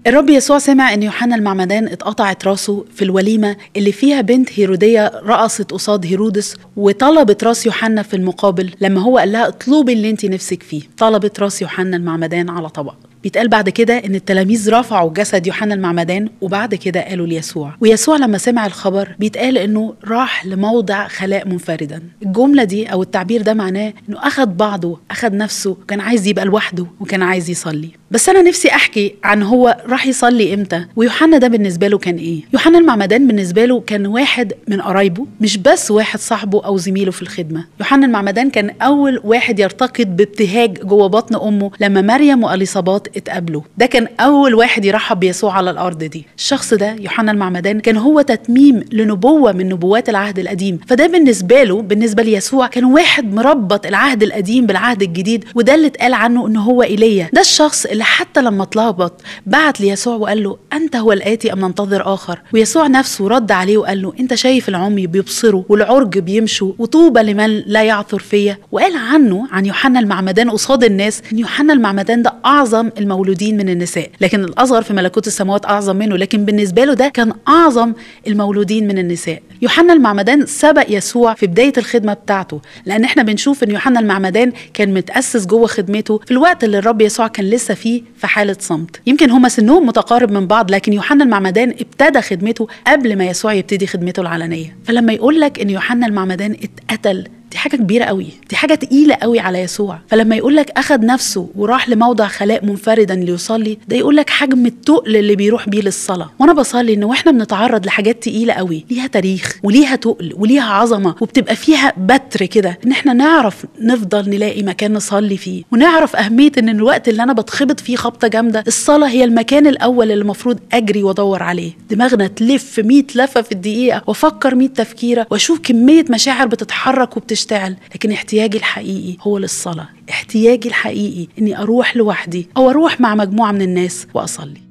الرب يسوع سمع ان يوحنا المعمدان اتقطعت راسه في الوليمه اللي فيها بنت هيروديه رقصت قصاد هيرودس وطلبت راس يوحنا في المقابل لما هو قال لها اطلبي اللي انت نفسك فيه طلبت راس يوحنا المعمدان على طبق بيتقال بعد كده ان التلاميذ رفعوا جسد يوحنا المعمدان وبعد كده قالوا ليسوع ويسوع لما سمع الخبر بيتقال انه راح لموضع خلاء منفردا الجمله دي او التعبير ده معناه انه اخد بعضه اخد نفسه وكان عايز يبقى لوحده وكان عايز يصلي بس انا نفسي احكي عن هو راح يصلي امتى ويوحنا ده بالنسبه له كان ايه يوحنا المعمدان بالنسبه له كان واحد من قرايبه مش بس واحد صاحبه او زميله في الخدمه يوحنا المعمدان كان اول واحد يرتقط بابتهاج جوه بطن امه لما مريم واليصابات اتقابلوا ده كان اول واحد يرحب بيسوع على الارض دي الشخص ده يوحنا المعمدان كان هو تتميم لنبوه من نبوات العهد القديم فده بالنسبه له بالنسبه ليسوع كان واحد مربط العهد القديم بالعهد الجديد وده اللي اتقال عنه ان هو ايليا ده الشخص اللي حتى لما اتلخبط بعت ليسوع وقال له انت هو الاتي ام ننتظر اخر ويسوع نفسه رد عليه وقال له انت شايف العمي بيبصروا والعرج بيمشوا وطوبى لمن لا يعثر فيا وقال عنه عن يوحنا المعمدان قصاد الناس ان يوحنا المعمدان ده اعظم المولودين من النساء لكن الاصغر في ملكوت السماوات اعظم منه لكن بالنسبه له ده كان اعظم المولودين من النساء يوحنا المعمدان سبق يسوع في بدايه الخدمه بتاعته لان احنا بنشوف ان يوحنا المعمدان كان متاسس جوه خدمته في الوقت اللي الرب يسوع كان لسه فيه في حاله صمت يمكن هما سنهم متقارب من بعض لكن يوحنا المعمدان ابتدى خدمته قبل ما يسوع يبتدي خدمته العلنيه فلما يقول لك ان يوحنا المعمدان اتقتل دي حاجة كبيرة قوي دي حاجة تقيلة قوي على يسوع فلما يقول لك أخد نفسه وراح لموضع خلاء منفردا ليصلي ده يقول لك حجم التقل اللي بيروح بيه للصلاة وأنا بصلي إن وإحنا بنتعرض لحاجات تقيلة قوي ليها تاريخ وليها تقل وليها عظمة وبتبقى فيها بتر كده إن إحنا نعرف نفضل نلاقي مكان نصلي فيه ونعرف أهمية إن الوقت اللي أنا بتخبط فيه خبطة جامدة الصلاة هي المكان الأول اللي المفروض أجري وأدور عليه دماغنا تلف 100 لفة في الدقيقة وأفكر 100 تفكيرة وأشوف كمية مشاعر بتتحرك وبتشتغل بتشتغل لكن احتياجي الحقيقي هو للصلاة احتياجي الحقيقي اني اروح لوحدي او اروح مع مجموعة من الناس واصلي